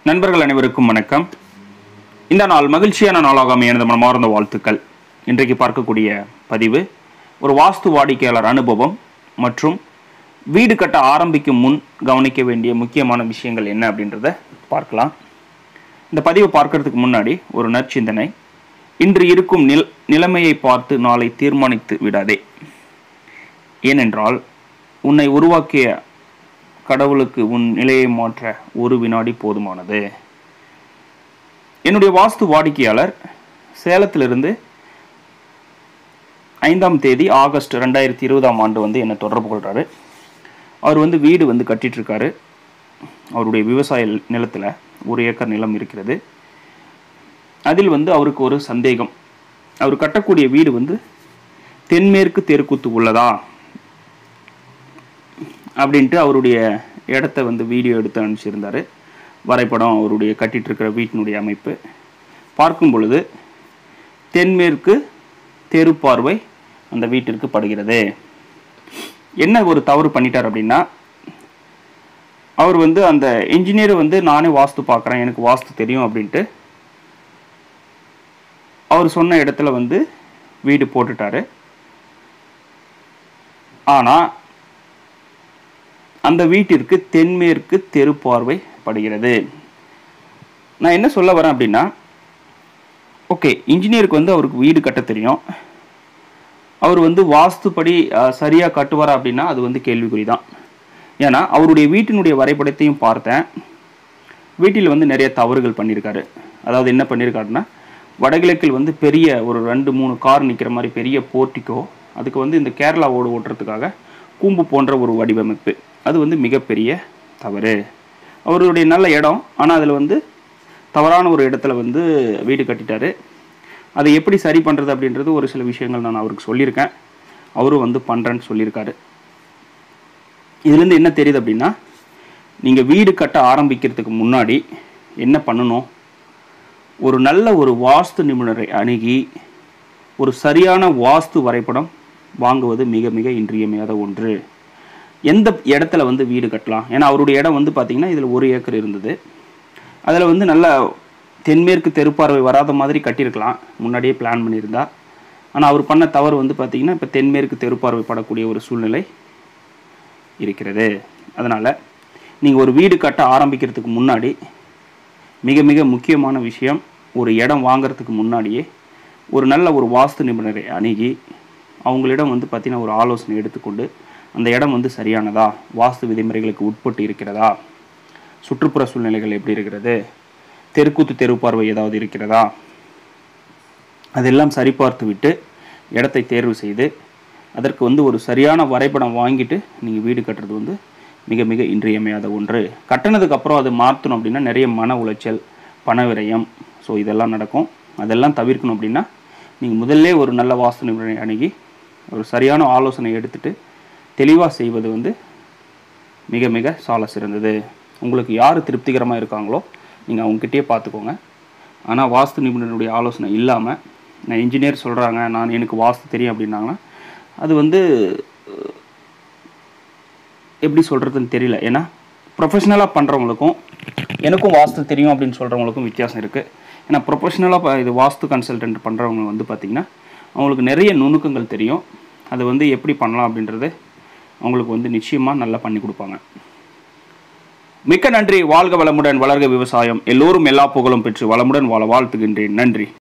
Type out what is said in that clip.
நண்பர்கள் அனைவருக்கும் வணக்கம் இந்த நாள் மகிழ்ச்சியான நாளாக அமைய எனது மனமார்ந்த வாழ்த்துக்கள் இன்றைக்கு பார்க்கக்கூடிய பதிவு ஒரு வாஸ்து வாடிக்கையாளர் அனுபவம் மற்றும் வீடு கட்ட ஆரம்பிக்கும் முன் கவனிக்க வேண்டிய முக்கியமான விஷயங்கள் என்ன அப்படின்றத பார்க்கலாம் இந்த பதிவை பார்க்கறதுக்கு முன்னாடி ஒரு நற்சிந்தனை இன்று இருக்கும் நில் நிலைமையை பார்த்து நாளை தீர்மானித்து விடாதே ஏனென்றால் உன்னை உருவாக்கிய கடவுளுக்கு உன் நிலையை மாற்ற ஒரு வினாடி போதுமானது என்னுடைய வாஸ்து வாடிக்கையாளர் சேலத்திலிருந்து ஐந்தாம் தேதி ஆகஸ்ட் ரெண்டாயிரத்தி இருபதாம் ஆண்டு வந்து என்னை தொடர்பு கொள்கிறாரு அவர் வந்து வீடு வந்து கட்டிட்டு இருக்காரு அவருடைய விவசாய நிலத்தில் ஒரு ஏக்கர் நிலம் இருக்கிறது அதில் வந்து அவருக்கு ஒரு சந்தேகம் அவர் கட்டக்கூடிய வீடு வந்து தென்மேற்கு தெருக்கூத்து உள்ளதா அப்படின்ட்டு அவருடைய இடத்த வந்து வீடியோ எடுத்து அனுப்பிச்சிருந்தாரு வரைபடம் அவருடைய கட்டிட்டு இருக்கிற வீட்டினுடைய அமைப்பு பார்க்கும் பொழுது தென்மேற்கு தெருப்பார்வை அந்த வீட்டிற்கு படுகிறது என்ன ஒரு தவறு பண்ணிட்டார் அப்படின்னா அவர் வந்து அந்த இன்ஜினியர் வந்து நானே வாஸ்து பார்க்குறேன் எனக்கு வாஸ்து தெரியும் அப்படின்ட்டு அவர் சொன்ன இடத்துல வந்து வீடு போட்டுட்டாரு ஆனால் அந்த வீட்டிற்கு தென்மேற்கு தெருப்பார்வை படுகிறது நான் என்ன சொல்ல வரேன் அப்படின்னா ஓகே இன்ஜினியருக்கு வந்து அவருக்கு வீடு கட்ட தெரியும் அவர் வந்து வாஸ்துப்படி சரியாக கட்டுவாரா அப்படின்னா அது வந்து கேள்விக்குறி தான் ஏன்னா அவருடைய வீட்டினுடைய வரைபடத்தையும் பார்த்தேன் வீட்டில் வந்து நிறைய தவறுகள் பண்ணியிருக்காரு அதாவது என்ன பண்ணியிருக்காருன்னா வடகிழக்கில் வந்து பெரிய ஒரு ரெண்டு மூணு கார் நிற்கிற மாதிரி பெரிய போர்ட்டிக்கோ அதுக்கு வந்து இந்த கேரளா ஓடு ஓட்டுறதுக்காக கூம்பு போன்ற ஒரு வடிவமைப்பு அது வந்து மிகப்பெரிய தவறு அவருடைய நல்ல இடம் ஆனால் அதில் வந்து தவறான ஒரு இடத்துல வந்து வீடு கட்டிட்டாரு அதை எப்படி சரி பண்ணுறது அப்படின்றது ஒரு சில விஷயங்கள் நான் அவருக்கு சொல்லியிருக்கேன் அவரும் வந்து பண்ணுறேன்னு சொல்லியிருக்காரு இதுலேருந்து என்ன தெரியுது அப்படின்னா நீங்கள் வீடு கட்ட ஆரம்பிக்கிறதுக்கு முன்னாடி என்ன பண்ணணும் ஒரு நல்ல ஒரு வாஸ்து நிபுணரை அணுகி ஒரு சரியான வாஸ்து வரைபடம் வாங்குவது மிக மிக இன்றியமையாத ஒன்று எந்த இடத்துல வந்து வீடு கட்டலாம் ஏன்னா அவருடைய இடம் வந்து பார்த்திங்கன்னா இதில் ஒரு ஏக்கர் இருந்தது அதில் வந்து நல்ல தென்மேற்கு தெருப்பார்வை வராத மாதிரி கட்டியிருக்கலாம் முன்னாடியே பிளான் பண்ணியிருந்தா ஆனால் அவர் பண்ண தவறு வந்து பார்த்திங்கன்னா இப்போ தென்மேற்கு தெருப்பார்வை படக்கூடிய ஒரு சூழ்நிலை இருக்கிறது அதனால் நீங்கள் ஒரு வீடு கட்ட ஆரம்பிக்கிறதுக்கு முன்னாடி மிக மிக முக்கியமான விஷயம் ஒரு இடம் வாங்குறதுக்கு முன்னாடியே ஒரு நல்ல ஒரு வாஸ்து நிபுணரை அணுகி அவங்களிடம் வந்து பார்த்திங்கன்னா ஒரு ஆலோசனை எடுத்துக்கொண்டு அந்த இடம் வந்து சரியானதா வாஸ்து விதிமுறைகளுக்கு உட்பட்டு இருக்கிறதா சுற்றுப்புற சூழ்நிலைகள் எப்படி இருக்கிறது தெருக்கூத்து தெருப்பார்வை ஏதாவது இருக்கிறதா அதெல்லாம் சரிபார்த்து விட்டு இடத்தை தேர்வு செய்து அதற்கு வந்து ஒரு சரியான வரைபடம் வாங்கிட்டு நீங்கள் வீடு கட்டுறது வந்து மிக மிக இன்றியமையாத ஒன்று கட்டினதுக்கு அப்புறம் அதை மாற்றணும் அப்படின்னா நிறைய மன உளைச்சல் பண விரயம் ஸோ இதெல்லாம் நடக்கும் அதெல்லாம் தவிர்க்கணும் அப்படின்னா நீங்கள் முதல்ல ஒரு நல்ல வாஸ்து நிபுணரை அணுகி ஒரு சரியான ஆலோசனை எடுத்துட்டு தெளிவாக செய்வது வந்து மிக மிக சால சிறந்தது உங்களுக்கு யார் திருப்திகரமாக இருக்காங்களோ நீங்கள் அவங்ககிட்டயே பார்த்துக்கோங்க ஆனால் வாஸ்து நிபுணருடைய ஆலோசனை இல்லாமல் நான் இன்ஜினியர் சொல்கிறாங்க நான் எனக்கு வாஸ்து தெரியும் அப்படின்னாங்கன்னா அது வந்து எப்படி சொல்கிறதுன்னு தெரியல ஏன்னா ப்ரொஃபஷ்னலாக பண்ணுறவங்களுக்கும் எனக்கும் வாஸ்து தெரியும் அப்படின்னு சொல்கிறவங்களுக்கும் வித்தியாசம் இருக்குது ஏன்னா ப்ரொஃபஷ்னலாக இது வாஸ்து கன்சல்டன்ட் பண்ணுறவங்க வந்து பார்த்திங்கன்னா அவங்களுக்கு நிறைய நுணுக்கங்கள் தெரியும் அதை வந்து எப்படி பண்ணலாம் அப்படின்றது அவங்களுக்கு வந்து நிச்சயமாக நல்லா பண்ணி கொடுப்பாங்க மிக்க நன்றி வாழ்க வளமுடன் வளர்க விவசாயம் எல்லோரும் எல்லா புகழும் பெற்று வளமுடன் வாழ வாழ்த்துகின்றேன் நன்றி